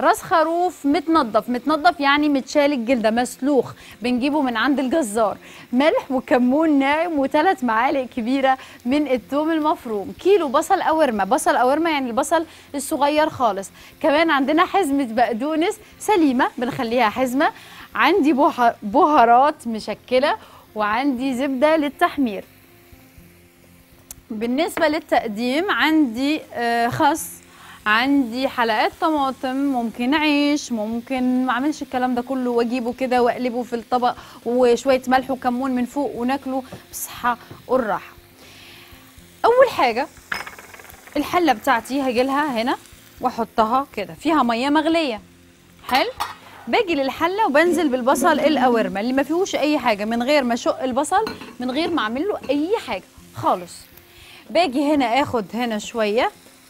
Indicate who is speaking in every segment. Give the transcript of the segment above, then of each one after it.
Speaker 1: راس خروف متنضف متنضف يعني متشال الجلده مسلوخ بنجيبه من عند الجزار ملح وكمون ناعم وثلاث معالق كبيره من الثوم المفروم كيلو بصل قورمه بصل قورمه يعني البصل الصغير خالص كمان عندنا حزمه بقدونس سليمه بنخليها حزمه عندي بها- بهارات مشكله وعندي زبده للتحمير بالنسبة للتقديم عندي آه، خس عندي حلقات طماطم ممكن عيش ممكن ما اعملش الكلام ده كله واجيبه كده واقلبه في الطبق وشوية ملح وكمون من فوق وناكله بصحة والراحة اول حاجة الحلة بتاعتي هجيلها هنا واحطها كده فيها مية مغلية حلو باجي للحله وبنزل بالبصل القوارمه اللي ما فيهوش اي حاجه من غير ما اشق البصل من غير ما اعمل له اي حاجه خالص باجي هنا اخد هنا شويه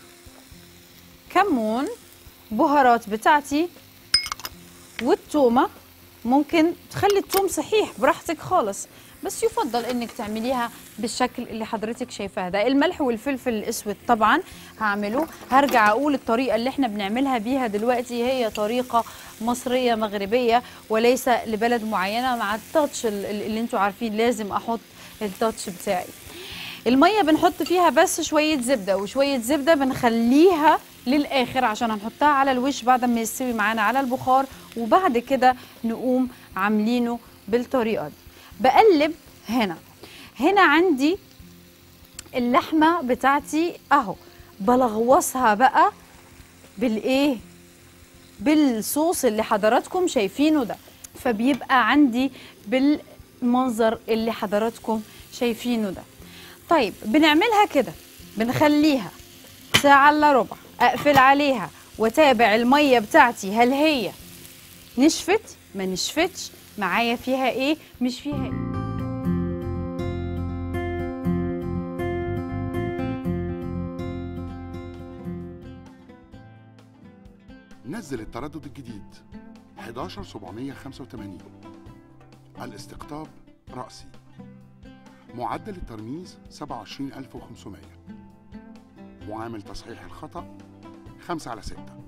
Speaker 1: كمون بهارات بتاعتي والتومه ممكن تخلي التوم صحيح براحتك خالص بس يفضل انك تعمليها بالشكل اللي حضرتك شايفاه ده الملح والفلفل الاسود طبعا هعمله هرجع اقول الطريقه اللي احنا بنعملها بيها دلوقتي هي طريقه مصريه مغربيه وليس لبلد معينه مع التاتش ال- ال- اللي انتوا عارفين لازم احط التاتش بتاعي الميه بنحط فيها بس شويه زبده وشويه زبده بنخليها للاخر عشان هنحطها على الوش بعد ما يستوي معانا على البخار وبعد كده نقوم عاملينه بالطريقه دي بقلب هنا هنا عندي اللحمه بتاعتي اهو بلغوصها بقى بالايه بالصوص اللي حضراتكم شايفينه ده فبيبقى عندي بالمنظر اللي حضراتكم شايفينه ده طيب بنعملها كده بنخليها ساعة الا ربع اقفل عليها واتابع المية بتاعتي هل هي نشفت ما نشفتش معايا فيها ايه مش فيها ايه
Speaker 2: نزل التردد الجديد 11785 الاستقطاب رأسي معدل الترميز 27500 معامل تصحيح الخطأ 5 على 6